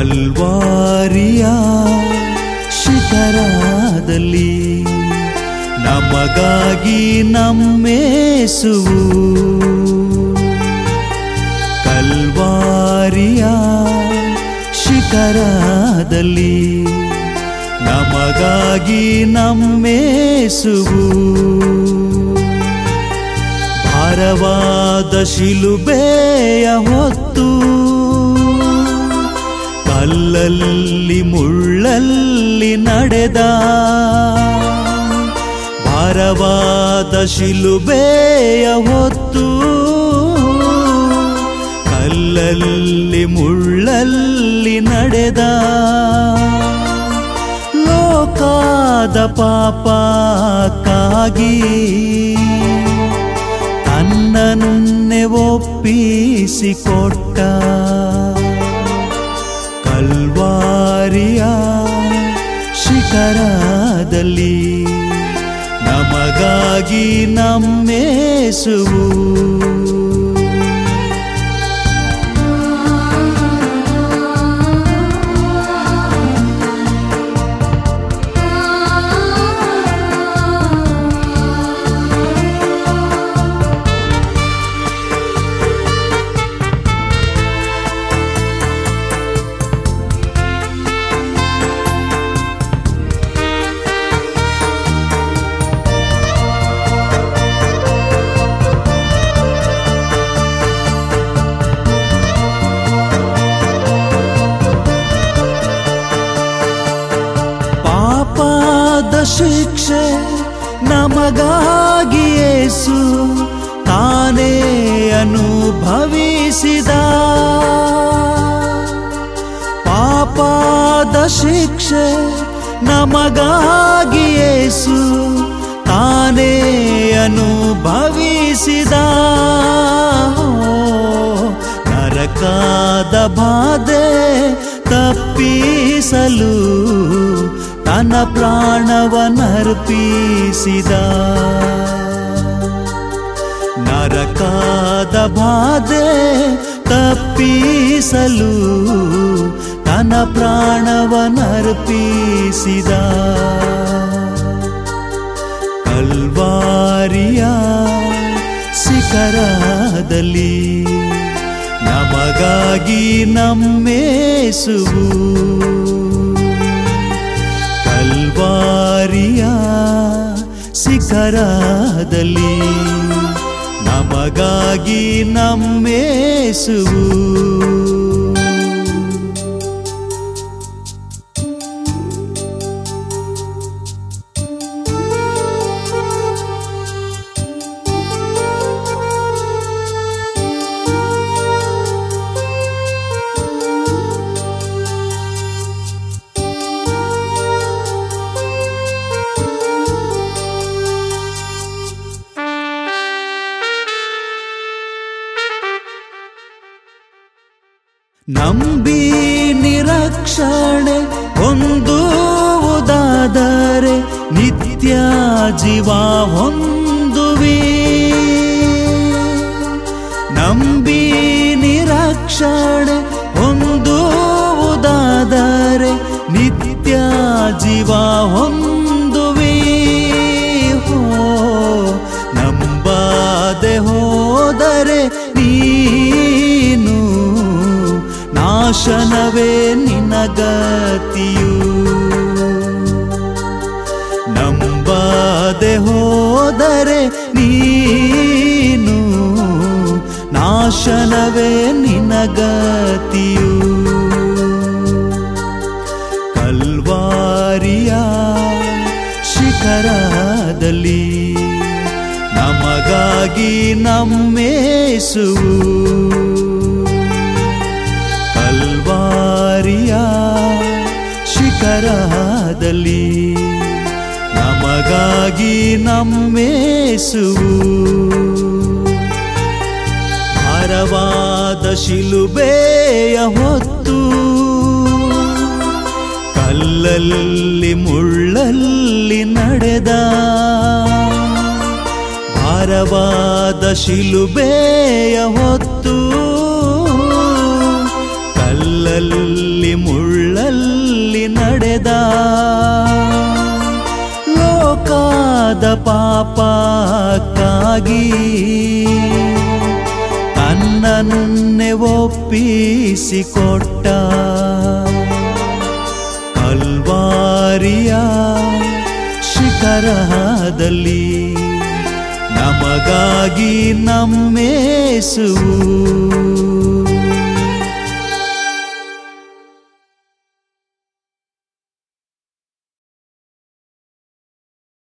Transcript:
ಕಲ್ವಾರಿಯ ಶಿಖರದಲ್ಲಿ ನಮಗಾಗಿ ನಮ್ಮೇಸುವು ಕಲ್ವಾರಿಯ ಶಿಖರದಲ್ಲಿ ನಮಗಾಗಿ ನಮ್ಮೇಸುವು ಭಾರವಾದ ಶಿಲುಬೆಯ ಹೊತ್ತು ಕಲ್ಲಲ್ಲಿ ಮುಳ್ಳಲ್ಲಿ ನಡೆದ ಭಾರವಾದ ಶಿಲುಬೆಯ ಹೊತ್ತು ಕಲ್ಲಲ್ಲಿ ಮುಳ್ಳಲ್ಲಿ ನಡೆದ ಲೋಕಾದ ಪಾಪಕ್ಕಾಗಿ ತನ್ನನ್ನೇ ಒಪ್ಪಿಸಿಕೊಟ್ಟ ಕಲ್ವಾರಿಯ ಶಿಖರದಲ್ಲಿ ನಮಗಾಗಿ ನಮ್ಮೇಸುವು ಪಾಪದ ಶಿಕ್ಷೆ ನಮಗಾಗಿ ಯೇಸು ತಾನೇ ಅನುಭವಿಸಿದ ಪಾಪದ ಶಿಕ್ಷೆ ನಮಗಾಗಿ ಯೇಸು ತಾನೇ ಅನುಭವಿಸಿದ ನರಕಾದ ಬಾಧೆ ತಪ್ಪಿಸಲು ತನ್ನ ಪ್ರಾಣವನರ್ಪಿಸಿದ ನರಕಾದ ಬಾಧೆ ತಪ್ಪಿಸಲು ತನ್ನ ಪ್ರಾಣವನರ್ಪಿಸಿದ ಕಲ್ವಾರಿಯ ಶಿಖರದಲ್ಲಿ ನಮಗಾಗಿ ನಮ್ಮೇಸುವು ಕಲ್ವಾರಿಯ ಶಿಖರದಲ್ಲಿ ನಮಗಾಗಿ ನಮ್ಮೇಸುವು ನಂಬಿ ನಿರಕ್ಷಣೆ ಹೊಂದುವುದಾದರೆ ನಿತ್ಯ ಜೀವ ಹೊಂದುವಿ ನಂಬಿ ನಿರಕ್ಷಣೆ ಹೊಂದುವುದಾದರೆ ನಿತ್ಯ ಜೀವ ಹೊಂದುವಿ ಹೋ ನಂಬಾದೆ ಹೋದರೆ ನೀನು ನಾಶನವೇ ನಿನಗತಿಯು ನಂಬದೆ ಹೋದರೆ ನೀನು ನಾಶನವೇ ನಿನಗತಿಯು ಕಲ್ವಾರಿಯ ಶಿಖರದಲ್ಲಿ ನಮಗಾಗಿ ನಮ್ಮೇಸುವು ಕಲ್ವಾರಿಯ ಶಿಖರದಲ್ಲಿ ನಮಗಾಗಿ ನಮ್ಮೇಸುವು ಭಾರವಾದ ಶಿಲುಬೆಯ ಹೊತ್ತು ಕಲ್ಲಲ್ಲಿ ಮುಳ್ಳಲ್ಲಿ ನಡೆದ ಭಾರವಾದ ಶಿಲುಬೆಯ ಹೊತ್ತು ಕಲ್ಲಲ್ಲಿ ಮುಳ್ಳ ನಮಗಾಗಿ ತನ್ನನ್ನೇ ಒಪ್ಪಿಸಿಕೊಟ್ಟ ಕಲ್ವಾರಿಯ ಶಿಖರದಲ್ಲಿ ನಮಗಾಗಿ ನಮ್ಮೇಸು